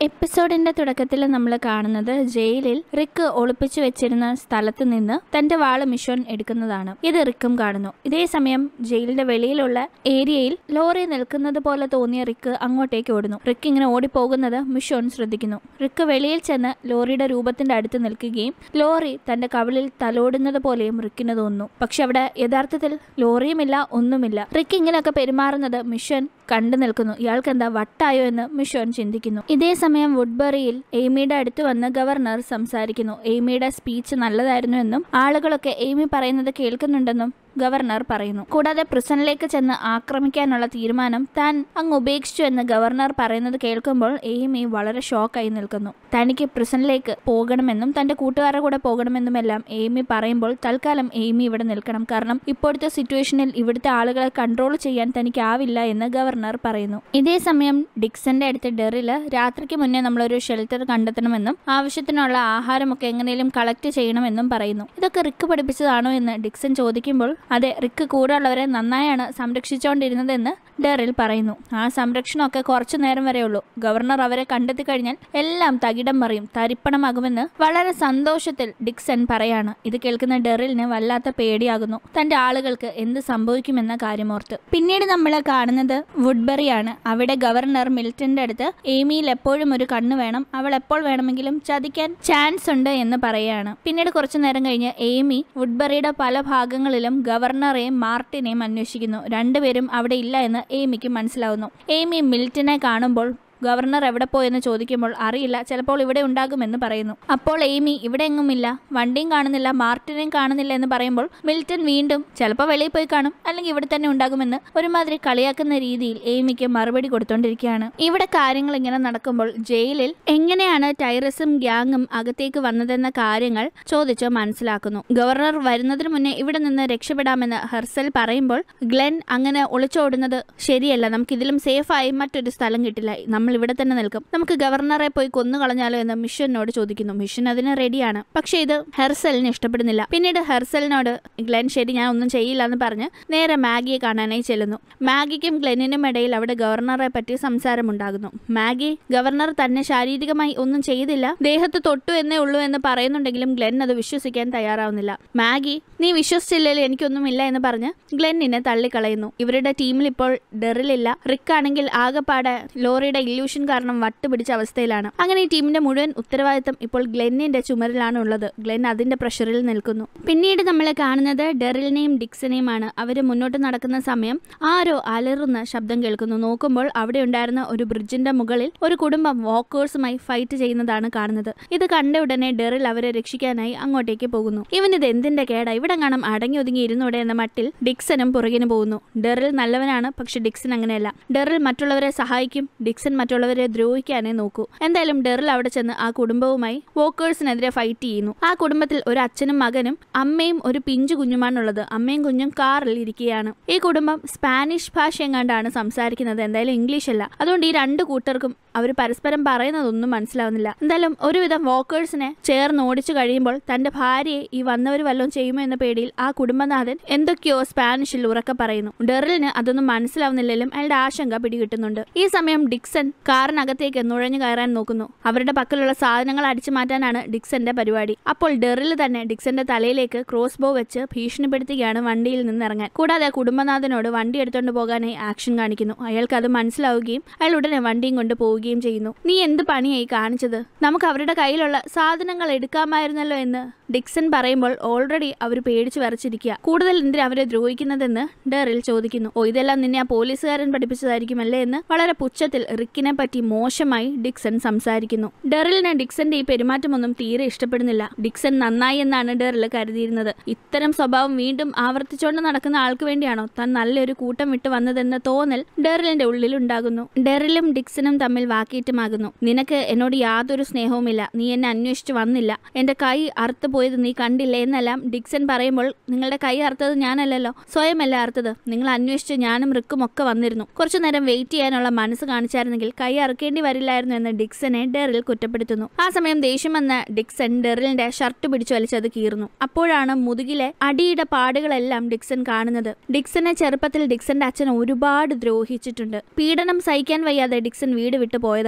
എപ്പിസോഡിന്റെ തുടക്കത്തിൽ നമ്മൾ കാണുന്നത് ജയിലിൽ റിക്ക് ഒളിപ്പിച്ചു വെച്ചിരുന്ന സ്ഥലത്ത് നിന്ന് തന്റെ വാള് മിഷോൻ എടുക്കുന്നതാണ് ഇത് റിക്കും കാണുന്നു ഇതേ സമയം ജയിലിന്റെ വെളിയിലുള്ള ഏരിയയിൽ ലോറി നിൽക്കുന്നത് പോലെ തോന്നിയ റിക്ക് അങ്ങോട്ടേക്ക് ഓടുന്നു റിക്ക് ഇങ്ങനെ ഓടിപ്പോകുന്നത് മിഷോൻ ശ്രദ്ധിക്കുന്നു റിക്ക് വെളിയിൽ ചെന്ന് ലോറിയുടെ രൂപത്തിന്റെ അടുത്ത് നിൽക്കുകയും ലോറി തന്റെ കവിളിൽ തലോടുന്നത് പോലെയും റിക്കിന് തോന്നുന്നു പക്ഷെ അവിടെ യഥാർത്ഥത്തിൽ ലോറിയുമില്ല ഒന്നുമില്ല റിക്ക് ഇങ്ങനെയൊക്കെ പെരുമാറുന്നത് മിഷൻ കണ്ടു നിൽക്കുന്നു ഇയാൾക്ക് എന്താ വട്ടായോ എന്ന് മിഷോൻ ചിന്തിക്കുന്നു ഇതേ സമയം വുഡ്ബറിയിൽ എയ്മിയുടെ അടുത്ത് വന്ന് ഗവർണർ സംസാരിക്കുന്നു എയ്മിയുടെ സ്പീച്ച് നല്ലതായിരുന്നു എന്നും ആളുകളൊക്കെ എയ്മി പറയുന്നത് കേൾക്കുന്നുണ്ടെന്നും ഗവർണർ പറയുന്നു കൂടാതെ പ്രിസണിലേക്ക് ചെന്ന് ആക്രമിക്കാനുള്ള തീരുമാനം താൻ അങ്ങ് ഉപേക്ഷിച്ചു എന്ന് ഗവർണർ പറയുന്നത് കേൾക്കുമ്പോൾ എയ്മി വളരെ ഷോക്കായി നിൽക്കുന്നു തനിക്ക് പ്രിസണിലേക്ക് പോകണമെന്നും തന്റെ കൂട്ടുകാരുടെ കൂടെ പോകണമെന്നുമെല്ലാം എയ്മി പറയുമ്പോൾ തൽക്കാലം എയ്മി ഇവിടെ നിൽക്കണം കാരണം ഇപ്പോഴത്തെ സിറ്റുവേഷനിൽ ഇവിടുത്തെ ആളുകളെ കൺട്രോൾ ചെയ്യാൻ തനിക്കാവില്ല എന്ന് ഗവർണർ പറയുന്നു ഇതേ സമയം ഡിക്സന്റെ അടുത്ത് ഡെറില് രാത്രിക്ക് മുന്നേ നമ്മളൊരു ഷെൽട്ടർ കണ്ടെത്തണമെന്നും ആവശ്യത്തിനുള്ള ആഹാരമൊക്കെ എങ്ങനെയും കളക്ട് ചെയ്യണമെന്നും പറയുന്നു ഇതൊക്കെ റിക്ക് പഠിപ്പിച്ചതാണോ എന്ന് ഡിക്സൺ ചോദിക്കുമ്പോൾ അതെ റിക്ക് കൂടെയുള്ളവരെ നന്നായാണ് സംരക്ഷിച്ചുകൊണ്ടിരുന്നതെന്ന് ഡെറിൽ പറയുന്നു ആ സംരക്ഷണമൊക്കെ കുറച്ചു നേരം വരെ ഉള്ളൂ ഗവർണർ അവരെ കണ്ടെത്തി കഴിഞ്ഞാൽ എല്ലാം തകിടം മറിയും തരിപ്പണമാകുമെന്ന് വളരെ സന്തോഷത്തിൽ ഡിക്സൺ പറയാണ് ഇത് കേൾക്കുന്ന ഡെറിലിന് വല്ലാത്ത പേടിയാകുന്നു തന്റെ ആളുകൾക്ക് എന്ത് സംഭവിക്കുമെന്ന കാര്യമോർത്ത് പിന്നീട് നമ്മൾ കാണുന്നത് വുഡ്ബറിയാണ് അവിടെ ഗവർണർ മിൽട്ടന്റെ അടുത്ത് എയ്മിയിൽ എപ്പോഴും ഒരു കണ്ണ് വേണം അവൾ എപ്പോൾ വേണമെങ്കിലും ചതിക്കാൻ ചാൻസ് ഉണ്ട് എന്ന് പറയുകയാണ് പിന്നീട് കുറച്ചു നേരം കഴിഞ്ഞ് എയ്മി വുഡ്ബറിയുടെ പല ഭാഗങ്ങളിലും ഗവർണറെയും മാർട്ടിനെയും അന്വേഷിക്കുന്നു രണ്ടുപേരും അവിടെ ഇല്ല എന്ന് എയ്മിക്ക് മനസ്സിലാവുന്നു എയ്മി മിൽട്ടനെ കാണുമ്പോൾ ഗവർണർ എവിടെ പോയെന്ന് ചോദിക്കുമ്പോൾ അറിയില്ല ചിലപ്പോൾ ഇവിടെ ഉണ്ടാകുമെന്ന് പറയുന്നു അപ്പോൾ എയ്മി ഇവിടെ എങ്ങുമില്ല വണ്ടിയും കാണുന്നില്ല മാർട്ടിനെയും കാണുന്നില്ല എന്ന് പറയുമ്പോൾ മിൽട്ടൺ വീണ്ടും ചിലപ്പോൾ വെളിയിൽ പോയി കാണും അല്ലെങ്കിൽ ഇവിടെ തന്നെ ഉണ്ടാകുമെന്ന് ഒരുമാതിരി കളിയാക്കുന്ന രീതിയിൽ എയ്മിക്ക് മറുപടി കൊടുത്തോണ്ടിരിക്കുകയാണ് ഇവിടെ കാര്യങ്ങൾ ഇങ്ങനെ നടക്കുമ്പോൾ ജയിലിൽ എങ്ങനെയാണ് ടൈറസും ഗ്യാങ്ങും അകത്തേക്ക് വന്നതെന്ന കാര്യങ്ങൾ ചോദിച്ച് മനസ്സിലാക്കുന്നു ഗവർണർ വരുന്നതിന് മുന്നേ ഇവിടെ നിന്ന് രക്ഷപ്പെടാമെന്ന് ഹെർസൽ പറയുമ്പോൾ ഗ്ലെൻ അങ്ങനെ ഒളിച്ചോടുന്നത് ശരിയല്ല നമുക്ക് ഇതിലും സേഫായി മറ്റൊരു സ്ഥലം കിട്ടില്ല നമ്മൾ ഇവിടെ തന്നെ നിൽക്കും നമുക്ക് ഗവർണറെ പോയി കൊന്നു കളഞ്ഞാലോ എന്ന് മിഷനോട് ചോദിക്കുന്നു മിഷൻ അതിന് റെഡിയാണ് പക്ഷെ ഇത് ഹെർസലിന് ഇഷ്ടപ്പെടുന്നില്ല പിന്നീട് ഹെർസലിനോട് ഗ്ലെൻ ശരി ഞാൻ ഒന്നും ചെയ്യില്ല എന്ന് പറഞ്ഞ് നേരെ മാഗിയെ കാണാനായി ചെല്ലുന്നു മാഗിക്കും ഗ്ലെന്നിനും ഇടയിൽ അവിടെ ഗവർണറെ പറ്റി സംസാരമുണ്ടാകുന്നു മാഗി ഗവർണർ തന്നെ ശാരീരികമായി ഒന്നും ചെയ്തില്ല ദേഹത്ത് തൊട്ടു എന്നേ ഉള്ളൂ എന്ന് പറയുന്നുണ്ടെങ്കിലും ഗ്ലെൻ അത് വിശ്വസിക്കാൻ തയ്യാറാവുന്നില്ല മാഗി നീ വിശ്വസിച്ചില്ലെങ്കിൽ എനിക്കൊന്നുമില്ല എന്ന് പറഞ്ഞ് ഗ്ലെന്നിനെ തള്ളിക്കളയുന്നു ഇവരുടെ ടീമിൽ ഇപ്പോൾ ഡെറിലില്ല റിക്കാണെങ്കിൽ ആകെപ്പാടെ ലോറിയുടെ ഇല്യൂഷൻ കാരണം വട്ടുപിടിച്ച അവസ്ഥയിലാണ് അങ്ങനെ ഈ ടീമിന്റെ മുഴുവൻ ഉത്തരവാദിത്തം ഇപ്പോൾ ഗ്ലെന്നിന്റെ ചുമരിലാണ് ഉള്ളത് ഗ്ലെൻ അതിന്റെ പ്രഷറിൽ നിൽക്കുന്നു പിന്നീട് നമ്മൾ കാണുന്നത് ഡെറിലിനെയും ഡിക്സനെയുമാണ് അവര് മുന്നോട്ട് നടക്കുന്ന സമയം ആരോ അലറുന്ന ശബ്ദം കേൾക്കുന്നു നോക്കുമ്പോൾ അവിടെ ഉണ്ടായിരുന്ന ഒരു ബ്രിഡ്ജിന്റെ മുകളിൽ ഒരു കുടുംബം വാക്കേഴ്സുമായി ഫൈറ്റ് ചെയ്യുന്നതാണ് കാണുന്നത് ഇത് കണ്ട ഉടനെ ഡെറിൽ അവരെ രക്ഷിക്കാനായി അങ്ങോട്ടേക്ക് പോകുന്നു ഇവൻ ഇത് എന്തിന്റെ കേടാ ഇവിടെ കാണാം അടങ്ങി ഒതുങ്ങി ഇരുന്നൂടെ എന്ന മട്ടിൽ ഡിക്സനും പുറകിന് പോകുന്നു ഡെറിൽ നല്ലവനാണ് പക്ഷെ ഡിക്സൺ അങ്ങനെയല്ല ഡെറിൽ മറ്റുള്ളവരെ സഹായിക്കും ഡിക്സൺ മറ്റുള്ളവരെ ദ്രോഹിക്കാനേ നോക്കൂ എന്തായാലും ഡെറിൽ അവിടെ ചെന്ന് ആ കുടുംബവുമായി വോക്കേഴ്സിനെതിരെ ഫൈറ്റ് ചെയ്യുന്നു ആ കുടുംബത്തിൽ ഒരു അച്ഛനും മകനും അമ്മയും ഒരു പിഞ്ചു കുഞ്ഞുമാണുള്ളത് അമ്മയും കുഞ്ഞും കാറിൽ ഇരിക്കുകയാണ് ഈ കുടുംബം സ്പാനിഷ് ഭാഷ എങ്ങാണ്ടാണ് സംസാരിക്കുന്നത് എന്തായാലും ഇംഗ്ലീഷ് അല്ല അതുകൊണ്ട് ഈ രണ്ട് കൂട്ടർക്കും അവർ പരസ്പരം പറയുന്നതൊന്നും മനസ്സിലാവുന്നില്ല എന്തായാലും ഒരുവിധം വോക്കേഴ്സിനെ ചേർന്ന് ഓടിച്ചു കഴിയുമ്പോൾ തന്റെ ഭാര്യയെ ഈ വന്നവർ വല്ലതും ചെയ്യുമോ എന്ന പേടിയിൽ ആ കുടുംബനാഥൻ എന്തൊക്കെയോ സ്പാനിഷിൽ ഉറക്കെ പറയുന്നു ഡെറിലിന് അതൊന്നും മനസ്സിലാവുന്നില്ലെങ്കിലും അയാളുടെ ആശങ്ക പിടികിട്ടുന്നുണ്ട് ഈ സമയം ഡിക്സൺ കാറിനകത്തേക്ക് നുഴഞ്ഞു കയറാൻ നോക്കുന്നു അവരുടെ പക്കലുള്ള സാധനങ്ങൾ അടിച്ചു മാറ്റാനാണ് ഡിക്സന്റെ പരിപാടി അപ്പോൾ ഡെറിൽ തന്നെ ഡിക്സന്റെ തലയിലേക്ക് ക്രോസ് ബോ വെച്ച് ഭീഷണിപ്പെടുത്തുകയാണ് വണ്ടിയിൽ നിന്ന് ഇറങ്ങാൻ കൂടാതെ ആ കുടുംബനാഥനോട് വണ്ടി എടുത്തുകൊണ്ട് പോകാനായി ആക്ഷൻ കാണിക്കുന്നു അയാൾക്ക് അത് മനസ്സിലാവുകയും അയാൾ ഉടനെ വണ്ടിയും കൊണ്ട് പോവുകയും ചെയ്യുന്നു നീ എന്ത് പണിയായി കാണിച്ചത് നമുക്ക് അവരുടെ കയ്യിലുള്ള സാധനങ്ങൾ എടുക്കാമായിരുന്നല്ലോ എന്ന് ഡിക്സൺ പറയുമ്പോൾ ഓൾറെഡി അവർ പേടിച്ചു വരച്ചിരിക്കുക കൂടുതൽ എന്തിനാ അവരെ ദ്രോഹിക്കുന്നതെന്ന് ഡെറിൽ ചോദിക്കുന്നു ഓ ഇതെല്ലാം നിന്നെ ആ പോലീസുകാരൻ പഠിപ്പിച്ചതായിരിക്കുമല്ലേ എന്ന് വളരെ പുച്ഛത്തിൽ റിക്കിനെ പറ്റി മോശമായി ഡിക്സൺ സംസാരിക്കുന്നു ഡെറിലിന് ഡിക്സന്റെ ഈ പെരുമാറ്റമൊന്നും തീരെ ഇഷ്ടപ്പെടുന്നില്ല ഡിക്സൺ നന്നായി എന്നാണ് ഡെറിൽ കരുതിയിരുന്നത് ഇത്തരം സ്വഭാവം വീണ്ടും ആവർത്തിച്ചുകൊണ്ട് നടക്കുന്ന ആൾക്ക് വേണ്ടിയാണോ താൻ നല്ലൊരു കൂട്ടം വിട്ട് വന്നതെന്ന തോന്നൽ ഡെറിലിന്റെ ഉള്ളിൽ ഉണ്ടാകുന്നു ഡെറിലും ഡിക്സണും തമ്മിൽ വാക്കേറ്റമാകുന്നു നിനക്ക് എന്നോട് യാതൊരു സ്നേഹവുമില്ല നീ എന്നെ അന്വേഷിച്ചു വന്നില്ല എന്റെ കൈ അറുത്തു പോയത് നീ കണ്ടില്ല എന്നെല്ലാം ഡിക്സൺ പറയുമ്പോൾ നിങ്ങളുടെ കൈ അറുത്തത് ഞാനല്ലല്ലോ സ്വയമല്ല അറുത്തത് നിങ്ങൾ അന്വേഷിച്ച് ഞാനും റിക്കും ഒക്കെ വന്നിരുന്നു കുറച്ചു നേരം വെയിറ്റ് ചെയ്യാനുള്ള മനസ്സ് കാണിച്ചായിരുന്നെങ്കിൽ കൈ അറുക്കേണ്ടി വരില്ലായിരുന്നു എന്ന് ഡിക്സനെ ഡെറിൽ കുറ്റപ്പെടുത്തുന്നു ആ സമയം ദേഷ്യം വന്ന ഡിക്സൺ ഡെറിലിന്റെ ഷർട്ട് പിടിച്ചു വലിച്ചത് കീറുന്നു അപ്പോഴാണ് മുതുകിലെ അടിയുടെ പാടുകളെല്ലാം ഡിക്സൺ കാണുന്നത് ഡിക്സനെ ചെറുപ്പത്തിൽ ഡിക്സന്റെ അച്ഛൻ ഒരുപാട് ദ്രോഹിച്ചിട്ടുണ്ട് പീഡനം സഹിക്കാൻ വയ്യാതെ ഡിക്സൺ വീട് വിട്ടു പോയതാണ്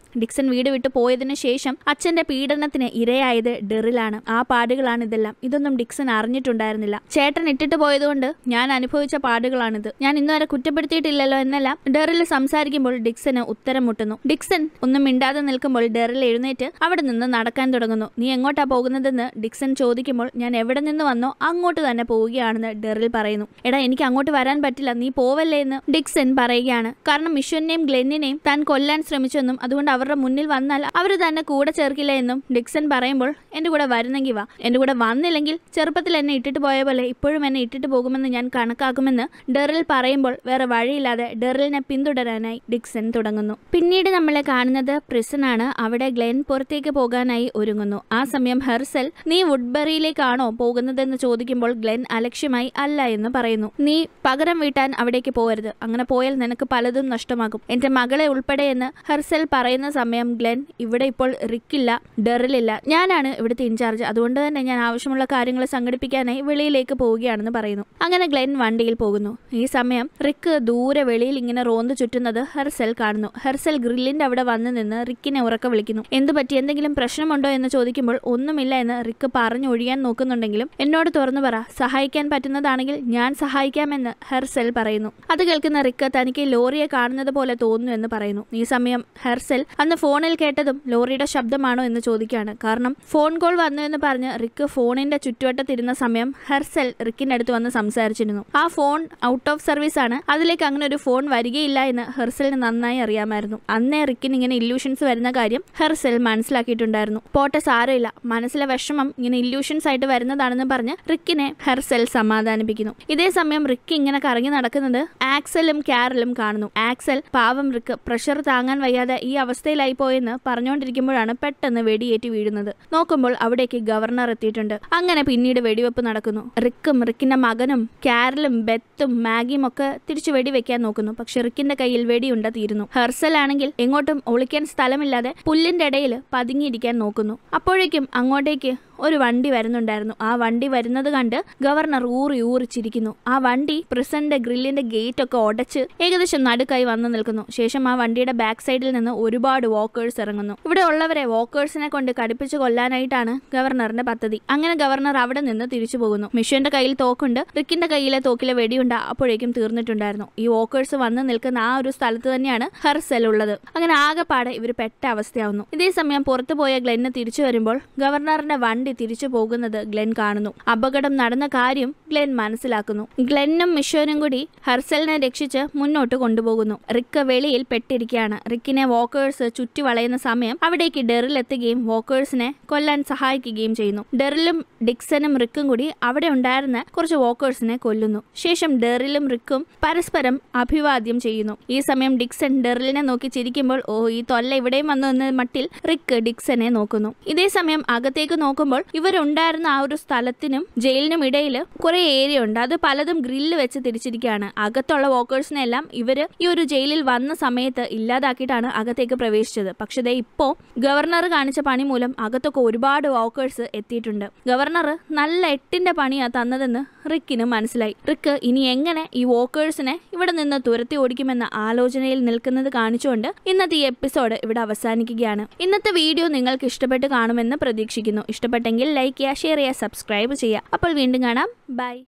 ഡിക്സൺ വീട് വിട്ടു പോയതിനു ശേഷം അച്ഛന്റെ പീഡനത്തിന് ഇരയായത് ഡെറിലാണ് ആ പാടുകളാണ് ഇതെല്ലാം ഇതൊന്നും ഡിക്സൺ അറിഞ്ഞിട്ടുണ്ടായിരുന്നില്ല ചേട്ടൻ ഇട്ടിട്ട് പോയതുകൊണ്ട് ഞാൻ അനുഭവിച്ച പാടുകളാണിത് ഞാൻ ഇന്നുവരെ കുറ്റപ്പെടുത്തിയിട്ടില്ലല്ലോ എന്നെല്ലാം ഡെറിൽ സംസാരിക്കുമ്പോൾ ഡിക്സന് ഉത്തരം മുട്ടുന്നു ഡിക്സൺ ഒന്നും മിണ്ടാതെ നിൽക്കുമ്പോൾ ഡെറിൽ എഴുന്നേറ്റ് അവിടെ നിന്ന് നടക്കാൻ തുടങ്ങുന്നു നീ എങ്ങോട്ടാ പോകുന്നതെന്ന് ഡിക്സൺ ചോദിക്കുമ്പോൾ ഞാൻ എവിടെ നിന്ന് വന്നോ അങ്ങോട്ട് തന്നെ പോവുകയാണെന്ന് ഡെറിൽ പറയുന്നു എടാ എനിക്ക് അങ്ങോട്ട് വരാൻ പറ്റില്ല നീ പോവല്ലേ എന്ന് ഡിക്സൺ പറയുകയാണ് കാരണം മിഷനെയും ഗ്ലെന്നിനെയും താൻ കൊല്ലാൻ ശ്രമിച്ചെന്നും അതുകൊണ്ട് അവരുടെ മുന്നിൽ വന്നാൽ അവർ തന്നെ കൂടെ ചേർക്കില്ല എന്നും ഡിക്സൺ പറയുമ്പോൾ എന്റെ കൂടെ വരുന്നെങ്കിൽ വാ എന്റെ കൂടെ വന്നില്ലെങ്കിൽ ചെറുപ്പത്തിൽ എന്നെ ഇട്ടിട്ട് പോയ പോലെ ഇപ്പോഴും എന്നെ ഇട്ടിട്ട് പോകുമെന്ന് ഞാൻ കണക്കാക്കുമെന്ന് ഡെറിൽ പറയുമ്പോൾ വേറെ വഴിയില്ലാതെ ഡെറിലിനെ പിന്തുടരാനായി ഡിക്സൺ തുടങ്ങുന്നു പിന്നീട് നമ്മളെ കാണുന്നത് പ്രിസൺ ആണ് അവിടെ ഗ്ലെൻ പുറത്തേക്ക് പോകാനായി ഒരുങ്ങുന്നു ആ സമയം ഹെർസൽ നീ വുഡ്ബറിയിലേക്കാണോ പോകുന്നതെന്ന് ചോദിക്കുമ്പോൾ ഗ്ലെൻ അലക്ഷ്യമായി അല്ല എന്ന് പറയുന്നു നീ പകരം വീട്ടാൻ അവിടേക്ക് പോകരുത് അങ്ങനെ പോയാൽ നിനക്ക് പലതും നഷ്ടമാകും എന്റെ മകളെ ഉൾപ്പെടെ എന്ന് ഹെർസൽ പറയുന്ന സമയം ഗ്ലെൻ ഇവിടെ ഇപ്പോൾ റിക്കില്ല ഡെറിലില്ല ഞാനാണ് ഇവിടുത്തെ ഇൻചാർജ് അതുകൊണ്ട് തന്നെ ഞാൻ ആവശ്യമുള്ള കാര്യങ്ങൾ സംഘടിപ്പിക്കാനായി വെളിയിലേക്ക് പോവുകയാണെന്ന് പറയുന്നു അങ്ങനെ ഗ്ലെൻ വണ്ടിയിൽ പോകുന്നു ഈ സമയം റിക്ക് ദൂരെ വെളിയിൽ ഇങ്ങനെ റോന്ത് ചുറ്റുന്നത് ഹെർസൽ കാണുന്നു ഹെർസൽ ഗ്രില്ലിന്റെ അവിടെ വന്ന് നിന്ന് റിക്കിനെ ഉറക്ക വിളിക്കുന്നു എന്തു പറ്റി എന്തെങ്കിലും പ്രശ്നമുണ്ടോ എന്ന് ചോദിക്കുമ്പോൾ ഒന്നുമില്ല എന്ന് റിക്ക് പറഞ്ഞൊഴിയാൻ നോക്കുന്നുണ്ടെങ്കിലും എന്നോട് തുറന്നു പറ സഹായിക്കാൻ പറ്റുന്നതാണെങ്കിൽ ഞാൻ സഹായിക്കാമെന്ന് ഹെർസൽ പറയുന്നു അത് കേൾക്കുന്ന റിക്ക് തനിക്ക് ലോറിയെ കാണുന്നത് പോലെ തോന്നുന്നു എന്ന് പറയുന്നു ഈ സമയം ഹെർസൽ അന്ന് ഫോണിൽ കേട്ടതും ലോറിയുടെ ശബ്ദമാണോ എന്ന് ചോദിക്കുകയാണ് കാരണം ഫോൺ കോൾ വന്നു എന്ന് പറഞ്ഞ് റിക്ക് ഫോണിന്റെ ചുറ്റുവട്ടത്തിരുന്ന സമയം ഹെർസൽ റിക്കിന്റെ അടുത്ത് വന്ന് സംസാരിച്ചിരുന്നു ആ ഫോൺ ഔട്ട് ഓഫ് സർവീസ് ആണ് അതിലേക്ക് അങ്ങനെ ഒരു ഫോൺ വരികയില്ല എന്ന് ഹെർസലിന് നന്നായി അറിയാമായിരുന്നു അന്നേ റിക്കിന് ഇങ്ങനെ ഇല്യൂഷൻസ് വരുന്ന കാര്യം ഹെർസൽ മനസ്സിലാക്കിയിട്ടുണ്ടായിരുന്നു പോട്ടെ സാരമില്ല മനസ്സിലെ വിഷമം ഇങ്ങനെ ഇല്യൂഷൻസ് ആയിട്ട് വരുന്നതാണെന്ന് പറഞ്ഞ് റിക്കിനെ ഹെർസൽ സമാധാനിപ്പിക്കുന്നു ഇതേ സമയം റിക്ക് ഇങ്ങനെ കറങ്ങി നടക്കുന്നത് ആക്സലും കാരലും കാണുന്നു ആക്സൽ പാവം റിക്ക് പ്രഷർ താങ്ങാൻ വയ്യാതെ ഈ അവസ്ഥയിലായി പോയെന്ന് പറഞ്ഞുകൊണ്ടിരിക്കുമ്പോഴാണ് പെട്ടെന്ന് വെടിയേറ്റ് വീഴുന്നത് നോക്കുമ്പോൾ അവിടേക്ക് ഗവർണർ എത്തിയിട്ടുണ്ട് അങ്ങനെ പിന്നീട് വെടിവെപ്പ് നടക്കുന്നു റിക്കും റിക്കിന്റെ മകനും കാരലും ബെത്തും മാഗിയും ഒക്കെ തിരിച്ചു വെടിവെക്കാൻ നോക്കുന്നു പക്ഷെ റിക്കിന്റെ കയ്യിൽ വെടിയുണ്ട തീരുന്നു ഹെർസൽ ആണെങ്കിൽ എങ്ങോട്ടും ഒളിക്കാൻ സ്ഥലമില്ലാതെ പുല്ലിന്റെ ഇടയിൽ പതുങ്ങിയിരിക്കാൻ നോക്കുന്നു അപ്പോഴേക്കും അങ്ങോട്ടേക്ക് ഒരു വണ്ടി വരുന്നുണ്ടായിരുന്നു ആ വണ്ടി വരുന്നത് കണ്ട് ഗവർണർ ഊറി ഊറിച്ചിരിക്കുന്നു ആ വണ്ടി പ്രസിഡന്റ് ഗ്രില്ലിന്റെ ഗേറ്റ് ഒക്കെ ഉടച്ച് ഏകദേശം നടുക്കായി വന്നു നിൽക്കുന്നു ശേഷം ആ വണ്ടിയുടെ ബാക്ക് സൈഡിൽ നിന്ന് ഒരുപാട് വോക്കേഴ്സ് ഇറങ്ങുന്നു ഇവിടെ ഉള്ളവരെ വോക്കേഴ്സിനെ കൊണ്ട് കടുപ്പിച്ച് കൊല്ലാനായിട്ടാണ് ഗവർണറിന്റെ പദ്ധതി അങ്ങനെ ഗവർണർ അവിടെ നിന്ന് തിരിച്ചു പോകുന്നു മിഷന്റെ കയ്യിൽ തോക്കുണ്ട് റിക്കിന്റെ കയ്യിലെ തോക്കിലെ വെടിയുണ്ട അപ്പോഴേക്കും തീർന്നിട്ടുണ്ടായിരുന്നു ഈ വോക്കേഴ്സ് വന്ന് നിൽക്കുന്ന ആ ഒരു സ്ഥലത്ത് തന്നെയാണ് ഹെർസെൽ ഉള്ളത് അങ്ങനെ ആകെപ്പാടെ ഇവർ പെട്ട അവസ്ഥയാവുന്നു ഇതേ സമയം പുറത്തു പോയ ഗ്ലെന്ന് തിരിച്ചു വരുമ്പോൾ ഗവർണറിന്റെ വണ്ടി തിരിച്ചു പോകുന്നത് ഗ്ലെൻ കാണുന്നു അപകടം നടന്ന കാര്യം ഗ്ലെൻ മനസ്സിലാക്കുന്നു ഗ്ലെന്നും മിഷോനും കൂടി ഹർസലിനെ രക്ഷിച്ച് മുന്നോട്ട് കൊണ്ടുപോകുന്നു റിക്ക് വെളിയിൽ പെട്ടിരിക്കുകയാണ് റിക്കിനെ വോക്കേഴ്സ് ചുറ്റി വളയുന്ന സമയം അവിടേക്ക് ഡെറിൽ എത്തുകയും വോക്കേഴ്സിനെ കൊല്ലാൻ സഹായിക്കുകയും ചെയ്യുന്നു ഡെറിലും ഡിക്സനും റിക്കും കൂടി അവിടെ ഉണ്ടായിരുന്ന കുറച്ച് വോക്കേഴ്സിനെ കൊല്ലുന്നു ശേഷം ഡെറിലും റിക്കും പരസ്പരം അഭിവാദ്യം ചെയ്യുന്നു ഈ സമയം ഡിക്സൺ ഡെറിലിനെ നോക്കി ചിരിക്കുമ്പോൾ ഓ ഈ തൊല്ല ഇവിടെയും വന്നു എന്ന മട്ടിൽ റിക്ക് ഡിക്സനെ നോക്കുന്നു ഇതേ സമയം അകത്തേക്ക് നോക്കുമ്പോൾ ഇവരുണ്ടായിരുന്ന ആ ഒരു സ്ഥലത്തിനും ജയിലിനും ഇടയിൽ കുറെ ഏരിയ ഉണ്ട് അത് പലതും ഗ്രില്ല് വെച്ച് തിരിച്ചിരിക്കുകയാണ് അകത്തുള്ള വോക്കേഴ്സിനെ എല്ലാം ഇവര് ഈ ഒരു ജയിലിൽ വന്ന സമയത്ത് ഇല്ലാതാക്കിയിട്ടാണ് അകത്തേക്ക് പ്രവേശിച്ചത് പക്ഷേ ദേ ഇപ്പോ ഗവർണർ കാണിച്ച പണി മൂലം അകത്തൊക്കെ ഒരുപാട് വോക്കേഴ്സ് എത്തിയിട്ടുണ്ട് ഗവർണർ നല്ല എട്ടിന്റെ പണിയാ തന്നതെന്ന് റിക്കിന് മനസ്സിലായി റിക്ക് ഇനി എങ്ങനെ ഈ വോക്കേഴ്സിനെ ഇവിടെ നിന്ന് തുരത്തി ഓടിക്കുമെന്ന ആലോചനയിൽ നിൽക്കുന്നത് കാണിച്ചുകൊണ്ട് ഇന്നത്തെ ഈ എപ്പിസോഡ് ഇവിടെ അവസാനിക്കുകയാണ് ഇന്നത്തെ വീഡിയോ നിങ്ങൾക്ക് ഇഷ്ടപ്പെട്ട് കാണുമെന്ന് പ്രതീക്ഷിക്കുന്നു ഇഷ്ടപ്പെട്ടെങ്കിൽ ലൈക്ക് ചെയ്യുക ഷെയർ ചെയ്യുക സബ്സ്ക്രൈബ് ചെയ്യുക അപ്പോൾ വീണ്ടും കാണാം ബൈ